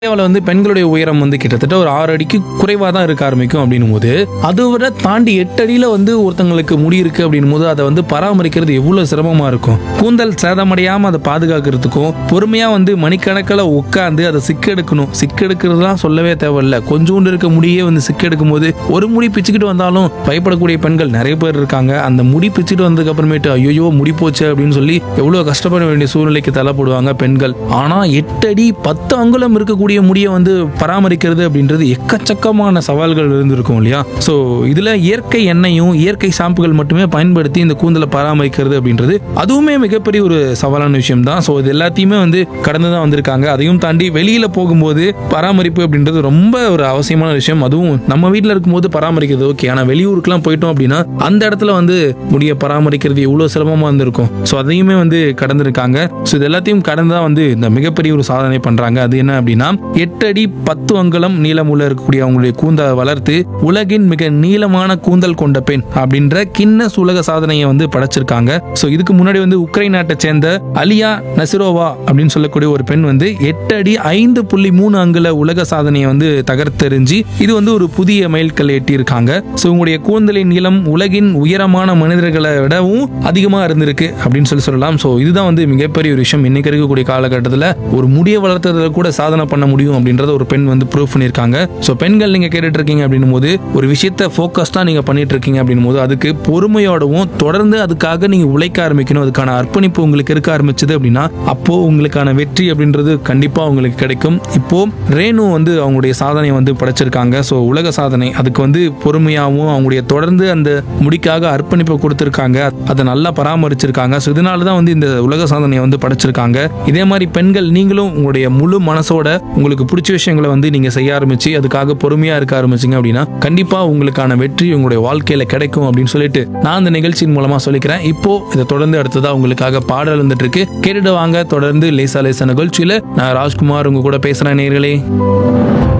இந்தியாவில் வந்து பெண்களுடைய உயரம் வந்து கிட்டத்தட்ட ஒரு ஆறு அடிக்கு குறைவாக தான் இருக்க ஆரம்பிக்கும் அப்படின்னும் போது அதை விட தாண்டி எட்டு அடியில் வந்து ஒருத்தங்களுக்கு முடி இருக்கு அப்படின்னும் போது அதை வந்து பராமரிக்கிறது எவ்வளோ சிரமமாக இருக்கும் கூந்தல் சேதமடையாமல் அதை பாதுகாக்கிறதுக்கும் பொறுமையாக வந்து மணிக்கணக்கில் உட்காந்து அதை சிக்கெடுக்கணும் சிக்கெடுக்கிறதுலாம் சொல்லவே தேவையில்ல கொஞ்சோண்டு இருக்க முடியே வந்து சிக்கெடுக்கும் போது ஒரு முடி பிச்சுக்கிட்டு வந்தாலும் பயப்படக்கூடிய பெண்கள் நிறைய பேர் இருக்காங்க அந்த முடி பிச்சுட்டு வந்ததுக்கு அப்புறமேட்டு ஐயோ முடி போச்சு அப்படின்னு சொல்லி எவ்வளோ கஷ்டப்பட வேண்டிய சூழ்நிலைக்கு தள்ளப்படுவாங்க பெண்கள் ஆனால் எட்டு அடி பத்து அங்குலம் இருக்கக்கூடிய முடியை வந்து பராமரிக்கிறது அப்படின்றது எக்கச்சக்கமான சவால்கள் இருந்திருக்கும் இல்லையா ஸோ இதில் இயற்கை எண்ணெயும் இயற்கை ஷாம்புகள் மட்டுமே பயன்படுத்தி இந்த கூந்தலை பராமரிக்கிறது அப்படின்றது அதுவுமே மிகப்பெரிய ஒரு சவாலான விஷயம் தான் ஸோ இது எல்லாத்தையுமே வந்து கடந்து தான் வந்திருக்காங்க அதையும் தாண்டி வெளியில போகும்போது பராமரிப்பு அப்படின்றது ரொம்ப ஒரு அவசியமான விஷயம் அதுவும் நம்ம வீட்டில் இருக்கும்போது பராமரிக்கிறது ஓகே ஆனால் வெளியூருக்குலாம் போயிட்டோம் அப்படின்னா அந்த இடத்துல வந்து முடிய பராமரிக்கிறது எவ்வளோ சிரமமாக இருந்திருக்கும் ஸோ அதையுமே வந்து கடந்திருக்காங்க ஸோ இது எல்லாத்தையும் கடந்து தான் வந்து இந்த மிகப்பெரிய ஒரு சாதனை பண்றாங்க அது என்ன அப்படின்னா எட்டு அடி பத்து அங்குலம் நீளமுள்ள இருக்கக்கூடிய அவங்களுடைய கூந்தலை வளர்த்து உலகின் மிக நீளமான கூந்தல் கொண்ட பெண் அப்படின்ற கின்னஸ் உலக சாதனையை வந்து படைச்சிருக்காங்க ஸோ இதுக்கு முன்னாடி வந்து உக்ரைன் நாட்டை சேர்ந்த அலியா நசிரோவா அப்படின்னு சொல்லக்கூடிய ஒரு பெண் வந்து எட்டு அடி ஐந்து புள்ளி மூணு அங்குல உலக சாதனையை வந்து தகர்த்தெறிஞ்சு இது வந்து ஒரு புதிய மைல்கல் எட்டியிருக்காங்க ஸோ உங்களுடைய கூந்தலின் நீளம் உலகின் உயரமான மனிதர்களை விடவும் அதிகமாக இருந்திருக்கு அப்படின்னு சொல்லி சொல்லலாம் ஸோ இதுதான் வந்து மிகப்பெரிய ஒரு விஷயம் இன்னைக்கு இருக்கக்கூடிய காலகட்டத்தில் ஒரு முடிய வளர்த்ததுல கூட சாதனை பண்ண முடியும் அப்படின்றத ஒரு பெண் வந்து ப்ரூவ் பண்ணியிருக்காங்க ஸோ பெண்கள் நீங்கள் கேட்டுட்டு இருக்கீங்க அப்படின்னும் போது ஒரு விஷயத்த ஃபோக்கஸ்டாக நீங்கள் பண்ணிட்டு இருக்கீங்க அப்படின்னும் போது அதுக்கு பொறுமையோடவும் தொடர்ந்து அதுக்காக நீங்கள் உழைக்க ஆரம்பிக்கணும் அதுக்கான அர்ப்பணிப்பு உங்களுக்கு இருக்க ஆரம்பிச்சது அப்படின்னா அப்போ உங்களுக்கான வெற்றி அப்படின்றது கண்டிப்பாக உங்களுக்கு கிடைக்கும் இப்போ ரேணு வந்து அவங்களுடைய சாதனையை வந்து படைச்சிருக்காங்க ஸோ உலக சாதனை அதுக்கு வந்து பொறுமையாகவும் அவங்களுடைய தொடர்ந்து அந்த முடிக்காக அர்ப்பணிப்பு கொடுத்துருக்காங்க அதை நல்லா பராமரிச்சிருக்காங்க ஸோ இதனால தான் வந்து இந்த உலக சாதனையை வந்து படைச்சிருக்காங்க இதே மாதிரி பெண்கள் நீங்களும் உங்களுடைய முழு மனசோட உங்களுக்கு பிடிச்ச விஷயங்களை வந்து நீங்கள் செய்ய ஆரம்பிச்சு அதுக்காக பொறுமையாக இருக்க ஆரம்பிச்சிங்க அப்படின்னா கண்டிப்பாக உங்களுக்கான வெற்றி உங்களுடைய வாழ்க்கையில் கிடைக்கும் அப்படின்னு சொல்லிட்டு நான் இந்த நிகழ்ச்சியின் மூலமாக சொல்லிக்கிறேன் இப்போ இதை தொடர்ந்து அடுத்ததாக உங்களுக்காக பாடல் வந்துட்டு இருக்கு கேட்டுட்டு வாங்க தொடர்ந்து லேசா லேசா நிகழ்ச்சியில் நான் ராஜ்குமார் உங்க கூட பேசுகிறேன் நேர்களே